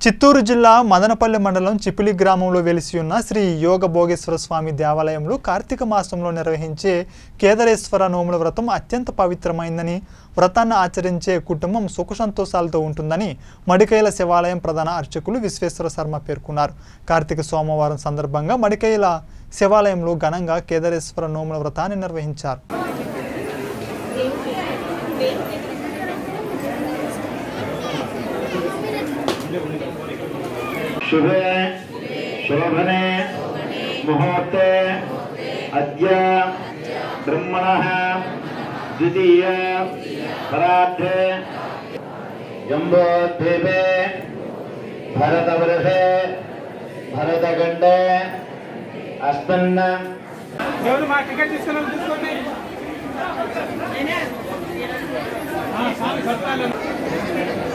చిత్తూరు జిల్లా మదనపల్లి మండలం చిపిలి గ్రామంలో వెలిసి ఉన్న శ్రీ యోగ భోగేశ్వర స్వామి దేవాలయంలో కార్తీక మాసంలో నిర్వహించే కేదారేశ్వర నోముల వ్రతం అత్యంత పవిత్రమైందని వ్రతాన్ని ఆచరించే కుటుంబం సుఖ సంతోషాలతో ఉంటుందని మడికైల శివాలయం ప్రధాన అర్చకులు విశ్వేశ్వర శర్మ పేర్కొన్నారు కార్తీక సోమవారం సందర్భంగా మడికైల శివాలయంలో ఘనంగా కేదారేశ్వర నోముల వ్రతాన్ని నిర్వహించారు शुभे शोभने मुहूर्ते अद्य ब्रह्मणः द्वितीय परार्थे जम्बोद्वीपे भरतवर्षे भरतखण्डे अस्मिन् ఎవరు మా టికెట్ తీసుకున్నాం తీసుకోండి ఆ, సార్, సత్తాలు.